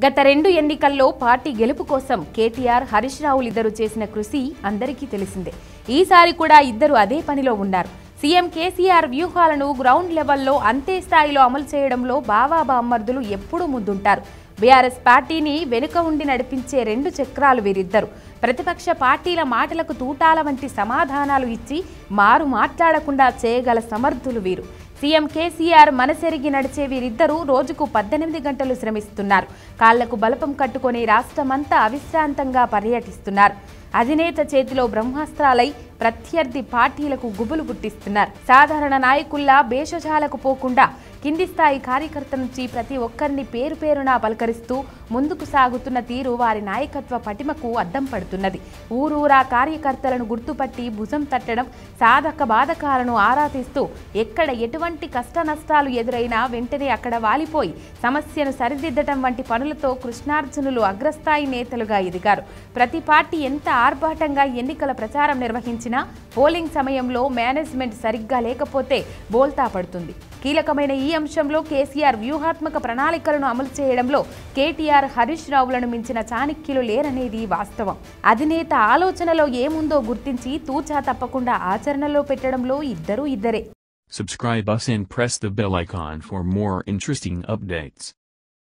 గత రెండు ఎన్నికల్లో పార్టీ గెలుపు కోసం కేటీఆర్ హరీష్ రావులిద్దరూ చేసిన కృషి అందరికీ తెలిసిందే ఈసారి కూడా ఇద్దరు అదే పనిలో ఉన్నారు సీఎం కేసీఆర్ వ్యూహాలను గ్రౌండ్ లెవెల్లో అంతే స్థాయిలో అమలు చేయడంలో బావా బామ్మర్దులు ఎప్పుడూ ముందుంటారు బీఆర్ఎస్ పార్టీని వెనుక ఉండి నడిపించే రెండు చక్రాలు వీరిద్దరు ప్రతిపక్ష పార్టీల మాటలకు తూటాల వంటి సమాధానాలు ఇచ్చి మారు మాట్లాడకుండా చేయగల సమర్థులు వీరు సీఎం కేసీఆర్ మనసెరిగి నడిచే వీరిద్దరూ రోజుకు పద్దెనిమిది గంటలు శ్రమిస్తున్నారు కాళ్లకు బలపం కట్టుకొని రాష్ట్రమంతా అవిశ్రాంతంగా పర్యటిస్తున్నారు అధినేత చేతిలో బ్రహ్మాస్త్రాలై ప్రత్యర్థి పార్టీలకు గుబులు పుట్టిస్తున్నారు సాధారణ నాయకుల్లా భేషజాలకు పోకుండా కింది స్థాయి కార్యకర్త నుంచి ప్రతి ఒక్కరిని పేరు పేరున పలకరిస్తూ ముందుకు సాగుతున్న తీరు వారి నాయకత్వ పటిమకు అద్దం పడుతున్నది ఊరూరా కార్యకర్తలను గుర్తుపట్టి భుజం తట్టడం సాధక బాధకాలను ఆరా తీస్తూ ఎక్కడ ఎటువంటి కష్ట నష్టాలు ఎదురైనా వెంటనే అక్కడ వాలిపోయి సమస్యను సరిదిద్దటం వంటి పనులతో కృష్ణార్జునులు అగ్రస్థాయి నేతలుగా ఎదిగారు ప్రతి పార్టీ ఎంత ఆర్భాటంగా ఎన్నికల ప్రచారం నిర్వహించినా పోలింగ్ సమయంలో మేనేజ్మెంట్ సరిగ్గా లేకపోతే బోల్తా పడుతుంది కీలకమైన ఈ అంశంలో కేసీఆర్ వ్యూహాత్మక ప్రణాళికలను అమలు చేయడంలో కేటీఆర్ హరీష్ రావులను మించిన చాణక్యులు లేరనేది వాస్తవం అధినేత ఆలోచనలో ఏముందో గుర్తించి తూచా తప్పకుండా ఆచరణలో పెట్టడంలో ఇద్దరూ ఇద్దరే Subscribe us and press the bell icon for more interesting updates.